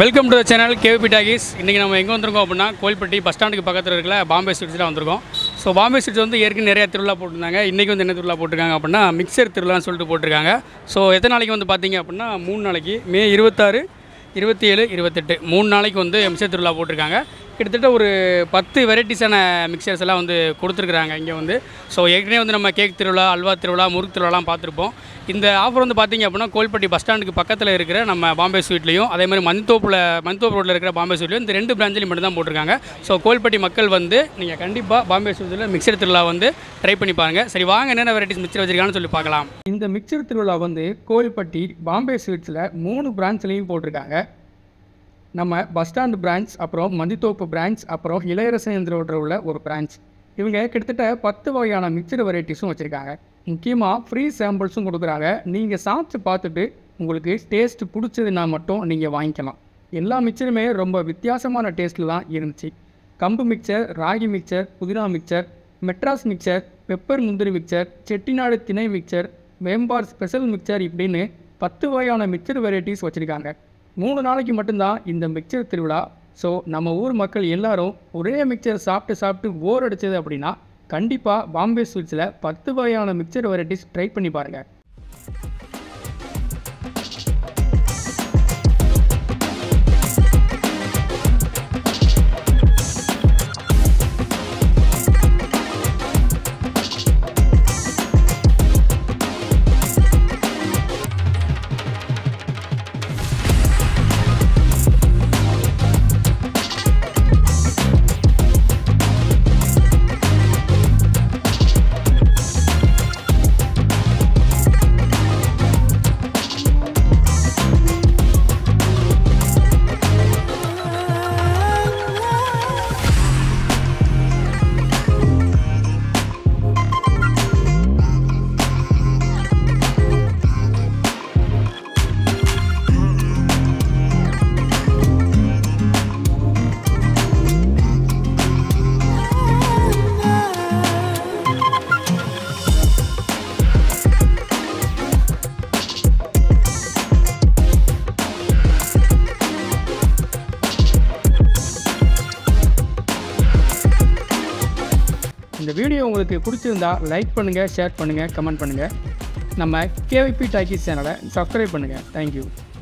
welcome to the channel KVP talkies இன்றைக்கி நம்ம எங்கே வந்திருக்கோம் அப்படின்னா கோயில்பட்டி பஸ் ஸ்டாண்டுக்கு பக்கத்தில் இருக்கிற பாம்பே ஸ்வீட்ஸில் வந்திருக்கோம் ஸோ பாம்பே ஸ்வீட்ஸ் வந்து ஏற்கனவே நிறைய திருவிழா போட்டிருந்தாங்க இன்றைக்கி வந்து என்ன திருவிழா போட்டிருக்காங்க அப்படின்னா மிக்சர் திருவிழான்னு சொல்லிட்டு போட்டிருக்காங்க ஸோ எத்தனை நாளைக்கு வந்து பார்த்தீங்க அப்படின்னா மூணு நாளைக்கு மே இருபத்தாறு இருபத்தி ஏழு இருபத்தெட்டு மூணு நாளைக்கு வந்து மிக்சர் திருவிழா போட்டிருக்காங்க கிட்டத்தட்ட ஒரு பத்து வெரைட்டிஸான மிக்சர்ஸ் எல்லாம் வந்து கொடுத்துருக்குறாங்க இங்கே வந்து ஸோ ஏற்கனவே வந்து நம்ம கேக் திருவிழா அல்வா திருவிழா முறுக்கு திருவிழாலாம் பார்த்துருப்போம் இந்த ஆஃபர் வந்து பார்த்தீங்க அப்படின்னா கோல்பட்டி பஸ் ஸ்டாண்டுக்கு பக்கத்தில் இருக்கிற நம்ம பாம்பே ஸ்வீட்லையும் அதே மாதிரி மந்தோப்பில் மந்தோப் ரோட்டில் இருக்கிற பாம்பே ஸ்வீட்லையும் இந்த ரெண்டு பிரான்ச்லையும் மட்டும் தான் போட்டிருக்காங்க ஸோ கோல்பட்டி மக்கள் வந்து நீங்கள் கண்டிப்பாக பாம்பே ஸ்வீட்ஸில் மிக்சர் திருவிழா வந்து ட்ரை பண்ணி பாருங்கள் சரி வாங்க என்னென்ன வெரைட்டிஸ் மிக்சர் வச்சிருக்காங்கன்னு சொல்லி பார்க்கலாம் இந்த மிக்சர் திருவிழா வந்து கோயில்பட்டி பாம்பே ஸ்வீட்ஸில் மூணு பிரான்ச்லையும் போட்டிருக்காங்க நம்ம பஸ் ஸ்டாண்டு பிரான்ச் அப்புறம் மந்தித்தோப்பு பிரான்ச் அப்புறம் இளையரசன் ரோட்டில் உள்ள ஒரு பிரான்ச் இவங்க கிட்டத்தட்ட பத்து வகையான மிக்சர் வெரைட்டிஸும் வச்சுருக்காங்க முக்கியமாக ஃப்ரீ சாம்பிள்ஸும் கொடுக்குறாங்க நீங்கள் சாப்பிட்டு பார்த்துட்டு உங்களுக்கு டேஸ்ட் பிடிச்சதுன்னா மட்டும் நீங்கள் வாங்கிக்கலாம் எல்லா மிக்சருமே ரொம்ப வித்தியாசமான டேஸ்ட்டில் தான் இருந்துச்சு கம்பு மிக்சர் ராகி மிக்சர் புதினா மிக்சர் மெட்ராஸ் மிக்சர் பெப்பர் முந்திரி மிக்சர் செட்டிநாடு திணை மிக்சர் வேம்பார் ஸ்பெஷல் மிக்சர் இப்படின்னு பத்து வகையான மிக்சர் வெரைட்டிஸ் வச்சுருக்காங்க மூணு நாளைக்கு மட்டும்தான் இந்த மிக்சர் திருவிழா ஸோ நம்ம ஊர் மக்கள் எல்லாரும் ஒரே மிக்சர் சாப்பிட்டு சாப்பிட்டு போர் அடிச்சது அப்படின்னா கண்டிப்பாக பாம்பே ஸ்வீட்ஸில் பத்து வகையான மிக்சர் வெரைட்டிஸ் ட்ரை பண்ணி பாருங்கள் இந்த வீடியோ உங்களுக்கு பிடிச்சிருந்தா லைக் பண்ணுங்கள் ஷேர் பண்ணுங்கள் கமெண்ட் பண்ணுங்கள் நம்ம கேவிபி டாக்கி சேனலை சப்ஸ்கிரைப் பண்ணுங்கள் தேங்க்யூ